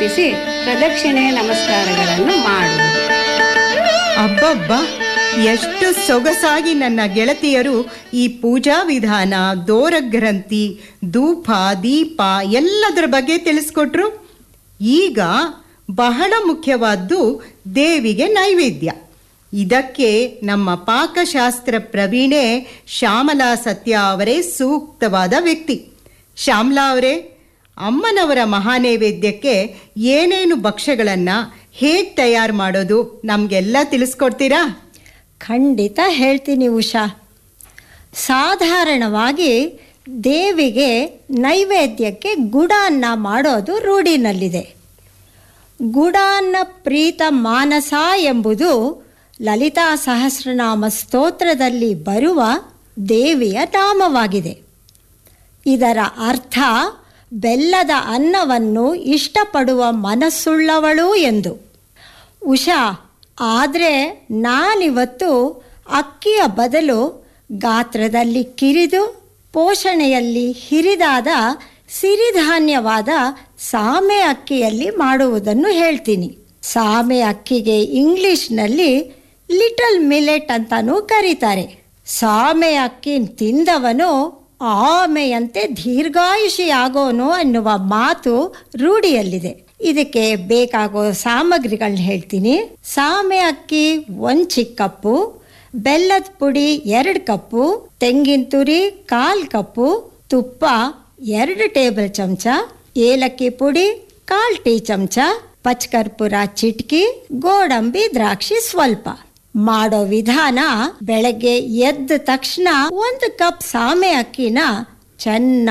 ಸಮರ್ಪಿಸಿ ಪ್ರದಕ್ಷಿಣೆ ನಮಸ್ಕಾರಗಳನ್ನು ಮಾಡುವುದು ಅಬ್ಬಬ್ಬ ಎಷ್ಟು ಸೊಗಸಾಗಿ ನನ್ನ ಗೆಳತಿಯರು ಈ ಪೂಜಾ ವಿಧಾನ ದೋರಗ್ರಂಥಿ ಧೂಪ ದೀಪ ಎಲ್ಲದರ ಬಗ್ಗೆ ತಿಳಿಸ್ಕೊಟ್ರು ಈಗ ಬಹಳ ಮುಖ್ಯವಾದ್ದು ದೇವಿಗೆ ನೈವೇದ್ಯ ಇದಕ್ಕೆ ನಮ್ಮ ಪಾಕಶಾಸ್ತ್ರ ಪ್ರವೀಣೆ ಶ್ಯಾಮಲಾ ಸತ್ಯ ಅವರೇ ಸೂಕ್ತವಾದ ವ್ಯಕ್ತಿ ಶ್ಯಾಮಲಾ ಅವರೇ ಅಮ್ಮನವರ ಮಹಾನೈವೇದ್ಯಕ್ಕೆ ಏನೇನು ಭಕ್ಷ್ಯಗಳನ್ನು ಹೇಗೆ ತಯಾರು ಮಾಡೋದು ನಮಗೆಲ್ಲ ತಿಳಿಸ್ಕೊಡ್ತೀರಾ ಖಂಡಿತ ಹೇಳ್ತೀನಿ ಉಷಾ ಸಾಧಾರಣವಾಗಿ ದೇವಿಗೆ ನೈವೇದ್ಯಕ್ಕೆ ಗುಡಾನ್ನ ಮಾಡೋದು ರೂಢಿನಲ್ಲಿದೆ ಗುಡಾನ್ನ ಪ್ರೀತ ಮಾನಸ ಎಂಬುದು ಲಲಿತಾ ಸಹಸ್ರನಾಮ ಸ್ತೋತ್ರದಲ್ಲಿ ಬರುವ ದೇವಿಯ ನಾಮವಾಗಿದೆ ಇದರ ಅರ್ಥ ಬೆಲ್ಲದ ಅನ್ನವನ್ನು ಇಷ್ಟಪಡುವ ಮನಸ್ಸುಳ್ಳವಳು ಎಂದು ಉಷಾ ಆದರೆ ನಾನಿವತ್ತು ಅಕ್ಕಿಯ ಬದಲು ಗಾತ್ರದಲ್ಲಿ ಕಿರಿದು ಪೋಷಣೆಯಲ್ಲಿ ಹಿರಿದಾದ ಸಿರಿಧಾನ್ಯವಾದ ಸಾಮೆ ಅಕ್ಕಿಯಲ್ಲಿ ಮಾಡುವುದನ್ನು ಹೇಳ್ತೀನಿ ಸಾಮೆ ಅಕ್ಕಿಗೆ ಇಂಗ್ಲಿಷ್ನಲ್ಲಿ ಲಿಟಲ್ ಮಿಲೆಟ್ ಅಂತಾನೂ ಕರೀತಾರೆ ಸಾಮೆ ಅಕ್ಕಿ ತಿಂದವನು ಆಮೆಯಂತೆ ದೀರ್ಘಾಯುಷಿಯಾಗೋನು ಅನ್ನುವ ಮಾತು ರೂಢಿಯಲ್ಲಿದೆ ಇದಕ್ಕೆ ಬೇಕಾಗೋ ಸಾಮಗ್ರಿಗಳನ್ನ ಹೇಳ್ತೀನಿ ಸಾಮೆ ಅಕ್ಕಿ ಒಂದು ಚಿಕ್ಕ ಕಪ್ಪು ಬೆಲ್ಲದ ಪುಡಿ ಎರಡು ಕಪ್ಪು ತೆಂಗಿನ ತುರಿ ಕಾಲು ಕಪ್ಪು ತುಪ್ಪ ಎರಡು ಟೇಬಲ್ ಚಮಚ ಏಲಕ್ಕಿ ಪುಡಿ ಕಾಲು ಟೀ ಚಮಚ ಪಚ್ಕರ್ಪುರ ಚಿಟ್ಕಿ ಗೋಡಂಬಿ ದ್ರಾಕ್ಷಿ ಸ್ವಲ್ಪ ಮಾಡೋ ವಿಧಾನ ಬೆಳಗ್ಗೆ ಎದ್ದ ತಕ್ಷಣ ಒಂದು ಕಪ್ ಸಾಮೆ ಅಕ್ಕಿನ ಚೆನ್ನಾಗಿ